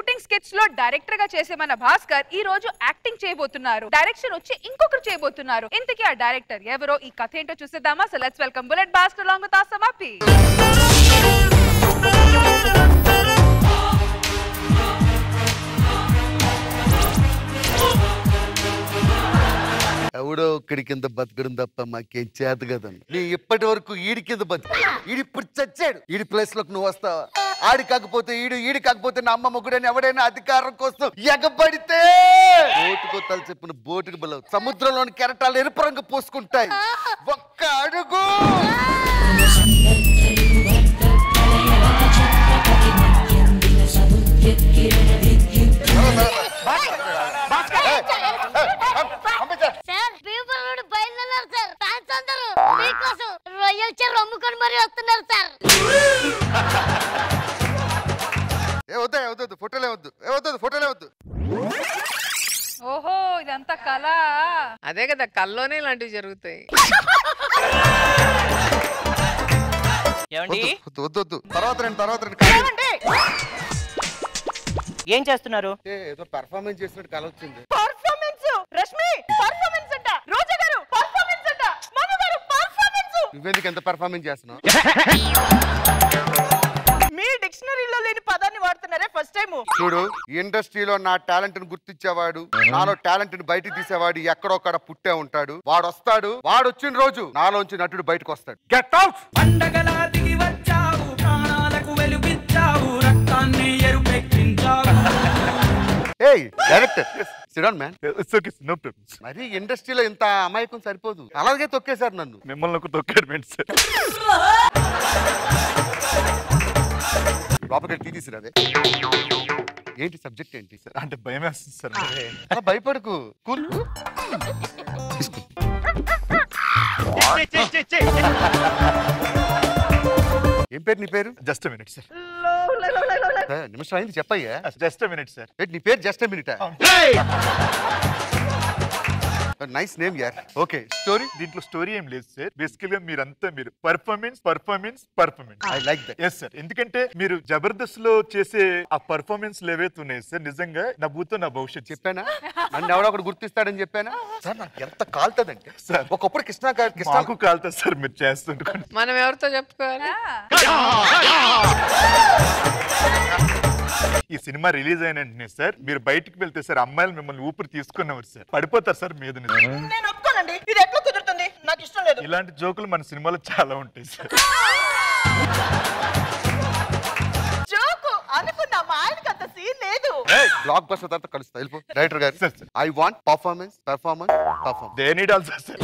Shooting sketch లో director గా చేసే మన భాస్కర్ ఈ రోజు యాక్టింగ్ చేయబోతున్నారు డైరెక్షన్ వచ్చి ఇంకొకరు చేయబోతున్నారు ఇంతకీ ఆ డైరెక్టర్ ఎవరో ఈ కథ ఏంటో చూసేద్దామా సో లెట్స్ వెల్కమ్ బుల్లెట్ బాస్టర్ లాంగ్ విత్ ఆసమ్ అప్పి ఎవడో ఒక్కడి కింద బతకడం తప్ప మాకేం చేత కదండి నీ ఇప్పటి వరకు ఈడి కింద బతుకు ఈడి ఇప్పుడు చచ్చాడు ఈడి ప్లేస్ లోకి నువ్వు వస్తావా ఆడి కాకపోతే ఈడు ఈడి కాకపోతే నా అమ్మ మొగ్గుడని ఎవడైనా అధికారం కోసం ఎగబడితే బోటుకు తల చెప్పిన బోటుకు బలవు సముద్రంలోని కెరటాలు ఎరుపు రంగు పోసుకుంటాయి ఒక్క అడుగు సార్ పీపుల్ నుండి బయలుదేరారు సార్ ఫ్యాన్స్ అందరూ మీకోసం రొయ్యల చెరు అమ్ముకొని మరీ వస్తున్నారు సార్ ఏ వద్దా ఏ వద్దు ఫోటోలే వద్దు ఏ వద్దు ఫోటోలే వద్దు ఓహో ఇదంతా కళ అదే కదా కల్లోనే ఇలాంటివి జరుగుతాయి ఏమండి వద్దు వద్దు వద్దు తర్వాత రండి తర్వాత రండి ఖాళీ. ఏం చేస్తున్నారు ఏ, ఏదో పెర్ఫార్మెన్స్ చేసినట్టు కల వచ్చింది పర్ఫార్మెన్స్ రష్మి పర్ఫార్మెన్స్ అంట రోజా గారు పర్ఫార్మెన్స్ అంట మను గారు పర్ఫార్మెన్స్ నువ్వెందుకు ఎంత పెర్ఫార్మెన్స్ చేస్తున్నావు మీ డిక్షనరీలో లేని పదాన్ని వాడుతున్నారే ఫస్ట్ టైం చూడు ఇండస్ట్రీలో నా టాలెంట్ ని గుర్తించేవాడు నాలో టాలెంట్ ని బయటికి తీసేవాడు ఎక్కడొక్కడ పుట్టే ఉంటాడు వాడు వస్తాడు వాడు వచ్చిన రోజు నాలోంచి నటుడు బయటకు వస్తాడు గెట్ అవుట్ పండగలా దిగి వచ్చావు ప్రాణాలకు వెలుగిచ్చావు రక్తాన్ని ఎరుపెక్కించావు ఏయ్ director sit down man okay no problems మరి ఇండస్ట్రీలో ఇంత అమాయకం సరిపోదు అలాగే తొక్కేశారు నన్ను మిమ్మల్ని ఒక తొక్కాడు సార్ లోపలికి టీ తీసుకురాదే ఏంటి సబ్జెక్ట్ ఏంటి సార్ అంటే భయం వేస్తుంది సార్ అలా భయపడకు కూర్చో ఏం పేరు నీ పేరు జస్ట్ మినిట్ సార్ ఏ, నిమిషం అయింది చెప్పయ్యా జస్ట్ మినిట్ సార్ ఏంటి నీ పేరు జస్ట్ మినిట్ నైస్ నేమ్ యార్ ఓకే స్టోరీ దీంట్లో స్టోరీ ఏం లేదు సార్ బేసికల్ గా మీరంతా మీరు performance performance performance I like that yes sir ఎందుకంటే మీరు జబర్దస్త్ లో చేసే ఆ పర్ఫార్మెన్స్ ఏవైతే ఉన్నాయి సార్ నిజంగా నా భూతో నా భవిష్యత్ చెప్పానా నన్ను ఎవడో ఒకడు గుర్తిస్తాడని చెప్పానా సార్ నాకు ఎంత కాలుతుందంటే సార్. ఒకప్పుడు కృష్ణ గారు కృష్ణ మాకు కాలుతుంది సార్ మీరు చేస్తుంటే మనం ఎవరితో చెప్పుకోవాలి ఈ సినిమా రిలీజ్ అయిన వెంటనే సార్ మీరు బయటికి వెళ్తే సార్ అమ్మాయిలు మిమ్మల్ని ఊపిరి తీసుకున్నవారు సార్ పడిపోతారు సార్ మీద నుంచి. నేను ఒప్పుకోనండి ఇది ఎట్లా కుదురుతుంది నాకు ఇష్టం లేదు ఇలాంటి జోకులు మన సినిమాలో చాలా ఉంటాయి సార్ జోకు అనుకున్నా మా ఆయనకి అంత సీన్ లేదు బ్లాక్ బస్టర్ తర్వాత కలుస్తా వెళ్ళిపో డైరెక్టర్ గారు sir, sir. I want performance performance performance they need also sir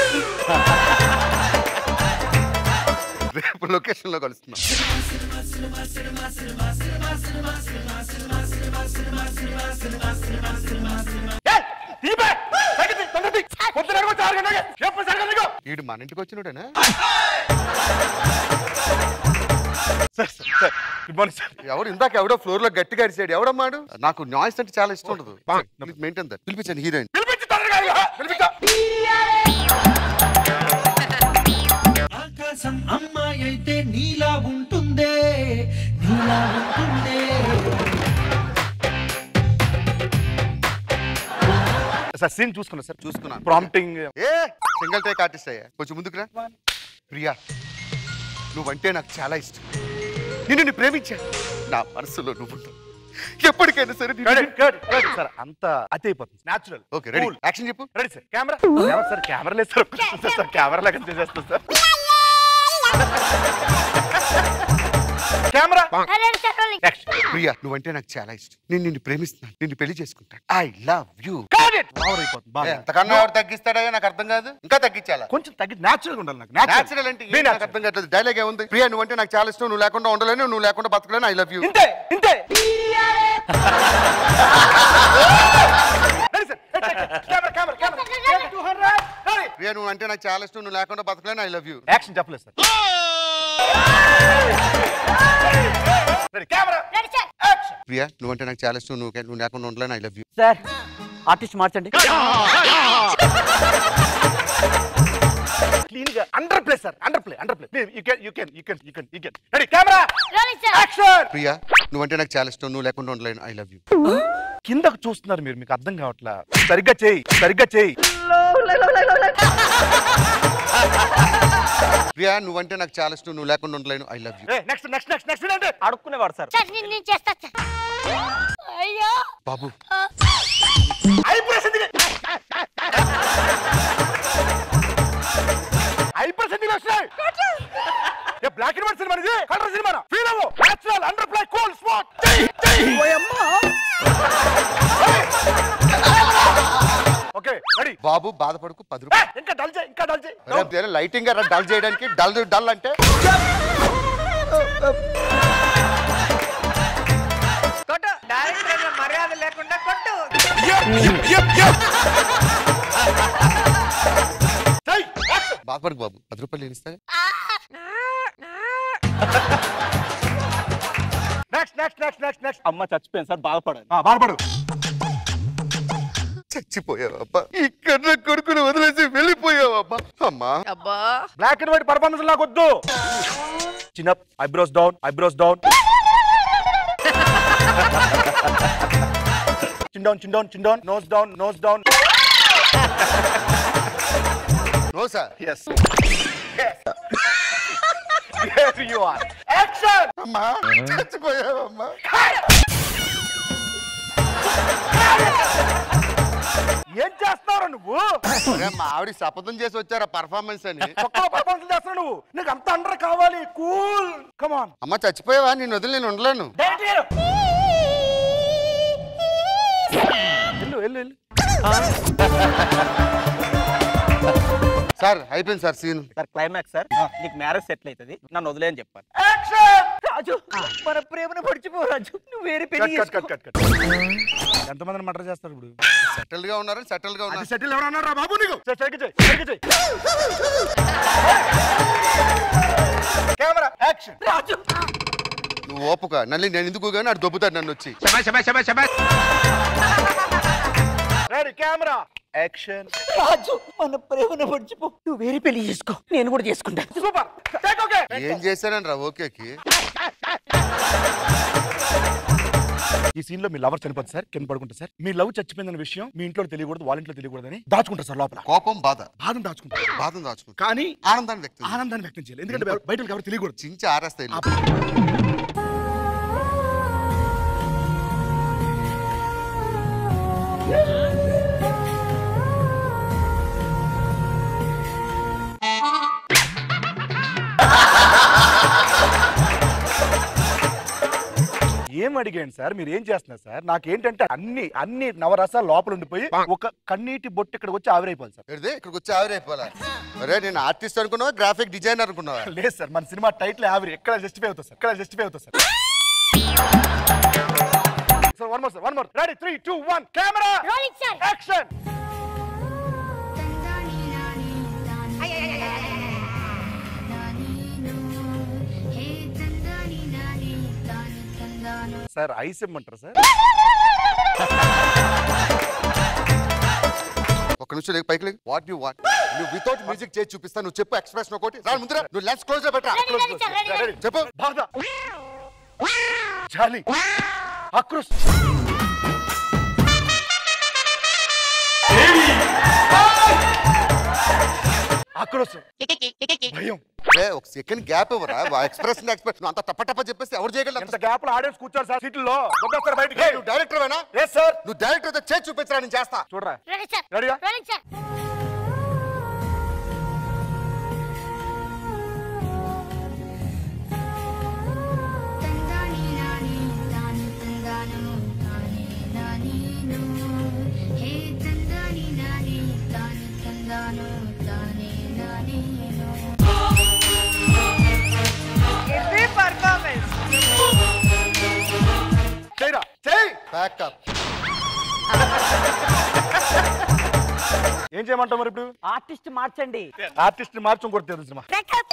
రేపు లొకేషన్ లో కలుస్తున్నాం వీడు మన ఇంటికి వచ్చినోడేనా sir sir sir good morning sir ఎవడు ఇందాక ఎవడో ఫ్లోర్ లో గట్టిగా అరిచాడు ఎవడమ్మాడు నాకు నాయిస్ అంటే చాలా ఇష్టం ఉండదు మెయింటైన్ దట్ పిలిపించండి హీరోయిన్ ఆకాశం అమ్మాయి అయితే నీలా ఉంటుందే నీలా ఉంటుందే సార్ సీన్ చూసుకున్నా సార్ చూసుకున్నాను prompting a single take artist అయ్యా కొంచెం ముందుకు రా ప్రియా నువ్వంటే నాకు చాలా ఇష్టం నిన్ను నేను ప్రేమించాను నా మనసులో నువ్వు ఎప్పటికైనా సరే నిన్ను- సార్ అంత అతి అయిపోతుంది న్యాచురల్ ఓకే రెడీ యాక్షన్ చెప్పు ready sir camera sir camera లేదు సార్ ఒక్క నిమిషం సార్ కెమెరా లేక చేసేస్తాం సార్ కెమెరా అరే సార్ rolling. యాక్షన్ ప్రియా నువ్వంటే నాకు చాలా ఇష్టం నేను నిన్ను ప్రేమిస్తున్నాను నిన్ను పెళ్లి చేసుకుంటాను ఐ లవ్ యూ ఓవర్ అయిపోతుంది బాగా ఎంతకన్నా ఎవరు తగ్గిస్తాడో నాకు అర్థం కాదు ఇంకా తగ్గించాలా కొంచెం తగ్గి న్యాచురల్ గా ఉండాలి నాకు నేచురల్ అంటే ఏం నాకు అర్థం కావట్లేదు డైలాగ్ ఏముంది ప్రియా నువ్వంటే నాకు చాలా ఇష్టం నువ్వు లేకుండా ఉండలేను నువ్వు లేకుండా బతకలేను ఐ లవ్ యూ ఇంతే ఇంతే ready sir camera camera camera Priya నువ్వు అంటే నాకు చాలా ఇష్టం నువ్వు లేకుండా బతకలేను ఐ లవ్ యూ యాక్షన్ చెప్పలేదు sir ready camera ready sir Priya నువ్వంటే నాకు చాలా ఇష్టం నువ్వు నువ్వు లేకుండా ఉండలేను I love you sir artist మార్చండి క్లీన్ గా underplay sir underplay underplay you can you can you can you can you can ready camera rolling sir action Priya నువ్వంటే నాకు చాలా ఇష్టం నువ్వు లేకుండా ఉండలేను ఐ లవ్ యూ కిందకు చూస్తున్నారు మీరు మీకు అర్థం కావట్లా సరిగ్గా చేయి సరిగ్గా చేయి ప్రియా నువ్వంటే నాకు చాలా ఇష్టం నువ్వు లేకుండా ఉండలేను I love you next next next next అంటే అడుక్కునేవాడు సార్ సార్ నేను నేను చేస్తా సార్ అయ్యో బాబు అయిపోయింది అయిపోయింది వస్తున్నాయి బ్లాక్ అండ్ వైట్ సినిమా ఇది కలర్ సినిమా ఫీల్ అవ్వు natural underplay cool spot okay ready బాబు బాధపడకు పది రూపాయలు ఇంకా డల్ చేయి ఇంకా డల్ చేయి లైటింగ్ డల్ చేయడానికి డల్ డల్ అంటే కొట్టు డైరెక్టర్ మర్యాద లేకుండా కొట్టు చెయ్ బాధపడకు బాబు పది రూపాయలు నేను ఇస్తా next next next next next అమ్మ చచ్చిపోయింది సార్ బాధపడాలి బాధపడు చచ్చిపోయావబ్బా ఇక్కడ కొడుకుని వదిలేసి వెళ్ళిపోయావబ్బా అమ్మా అబ్బా బ్లాక్ అండ్ వైట్ పర్ఫార్మెన్స్ నాకు వద్దు చిన్న eyebrows down eyebrows down chin down chin down chin down nose down nose down no sir yes Here you are. Action! అమ్మా చచ్చిపోయావమ్మా ఏం చేస్తున్నావు నువ్వు అరే, మా ఆవిడ శపథం చేసి వచ్చారా పర్ఫార్మెన్స్ అని ఒక్క పర్ఫార్మెన్స్ చేస్తున్నావు నువ్వు నీకు అంత అండర్ కావాలి కూల్ కమాన్ అమ్మ చచ్చిపోయావా నేను వదిలి నేను ఉండలేను వెళ్ళు వెళ్ళు వెళ్ళు సార్ అయిపోయింది sir scene sir climax sir నీకు మ్యారేజ్ సెటిల్ అవుతుంది నన్ను వదిలే అని చెప్పాను రాజు మన ప్రేమను పడిచిపో రాజు నువ్వు వేరే పెళ్లి cut cut cut cut cut ఎంతమందిని మటర్ చేస్తారు ఇప్పుడు సెటిల్ గా ఉన్నారని సెటిల్ గా అది ఉన్నారు సెటిల్ ఎవరు అన్నారా బాబు నీకు సరిగ్గా చేయి సరిగ్గా చేయి కెమెరా యాక్షన్ రాజు నువ్వు ఓపుక నల్లి నేను ఎందుకు కానీ అటు దొబ్బుతాడు నన్ను వచ్చి రెడీ కెమెరా యాక్షన్ రాజు మన ప్రేమను పడిచిపో నువ్వు వేరే పెళ్లి చేసుకో నేను కూడా చేసుకుంటాను సూపర్ టేక్ ఓకే ఏం చేశానని రా ఓకేకి ఈ సీన్ లో మీ లవర్ చనిపోతుంది సార్ కింద పడుకుంటా సార్ మీ లవ్ చచ్చిపోయిందన్న విషయం మీ ఇంట్లో తెలియకూడదు వాళ్ళ ఇంట్లో తెలియకూడదని దాచుకుంటారు సార్ లోపల కోపం బాధ బాధను దాచుకుంటారు బాధను దాచుకుంటా కానీ ఆనందాన్ని వ్యక్తం చేయి. ఆనందాన్ని వ్యక్తం చేయాలి ఎందుకంటే బయట ఎవరు తెలియకూడదు చించి ఆరేస్తాయి ఇల్లు. ఏం అడిగాను సార్ మీరు ఏం చేస్తున్నారు సార్ నాకేంటంటే అన్ని అన్ని నవరసాలు లోపల ఉండిపోయి ఒక కన్నీటి బొట్టు ఇక్కడికి వచ్చి ఆవిరైపోవాలి సార్ ఏంటిది? ఇక్కడికి వచ్చి ఆవిరైపోవాలా అరే నేను ఆర్టిస్ట్ అనుకున్నావా గ్రాఫిక్ డిజైనర్ అనుకున్నావా లేదు సార్ మన సినిమా టైటిల్ ఆవిరి ఎక్కడ జస్టిఫై అవుతుంది సార్ ఎక్కడ జస్టిఫై అవుతుంది sir sir one more sir one more ready three two one camera rolling sir action sir eyes ఇమ్మంటారు సార్ ఒక్క నిమిషం లేక పైకి లేకు వాట్ యు వాట్ నువ్వు వితౌట్ మ్యూజిక్ చేసి చూపిస్తా నువ్వు చెప్పు ఎక్స్ప్రెషన్ ఒకటి రా ముందర నువ్వు లెన్స్ క్లోజ్ పెట్టా ready ready sir ready ready చెప్పు బాధ జాలి ఆక్రోష్ ఆక్రోశం భయం ఏ ఒక సెకండ్ గ్యాప్ ఇవ్వరా ఎక్స్ప్రెషన్ ఎక్స్ప్రెస్ నువ్వు అంత టప్ప టప్ప చెప్పేసి ఎవరు చేయగలరు ఎంత గ్యాప్ లో ఆడియన్స్ కూర్చోరు సార్ సీట్లలో దొబ్బేస్తారు బయటికి నువ్వు డైరెక్టర్ వేనా ఎస్ సార్ నువ్వు డైరెక్టర్ అయితే చేసి చూపించరా నేను చేస్తా చూడరా రెడీ సార్ రెడీయా రోలింగ్ సార్ ఇది పర్ఫార్మెన్స్ చేయరా చేయి బ్యాకప్ ఏం చేయమంటావు మరి ఇప్పుడు ఆర్టిస్ట్ మార్చండి ఆర్టిస్ట్ మార్చి ఇంకోటి తెలుసు బ్రేకప్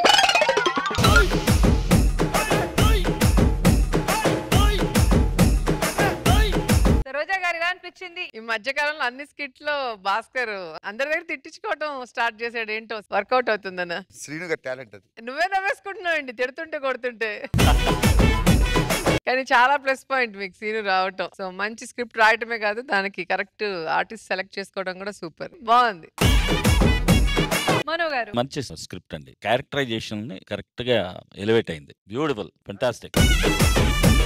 సరోజా గారు ఎలా అనిపించింది ఈ మధ్యకాలంలో అన్ని స్కిట్ లో భాస్కర్ అందరి దగ్గర తిట్టించుకోవటం స్టార్ట్ చేశాడు ఏంటో వర్కౌట్ అవుతుందన్న శ్రీను గారి టాలెంట్ అది నువ్వే నవ్వేసుకుంటున్నావు అండి తిడుతుంటే కొడుతుంటే కానీ చాలా ప్లస్ పాయింట్ మీకు సీను రావటం సో మంచి స్క్రిప్ట్ రాయటమే కాదు దానికి కరెక్ట్ ఆర్టిస్ట్ సెలెక్ట్ చేసుకోవడం కూడా సూపర్ బాగుంది మనో గారు మంచి స్క్రిప్ట్ అండి క్యారెక్టరైజేషన్ కరెక్ట్ గా ఎలివేట్ అయింది బ్యూటిఫుల్ ఫెంటాస్టిక్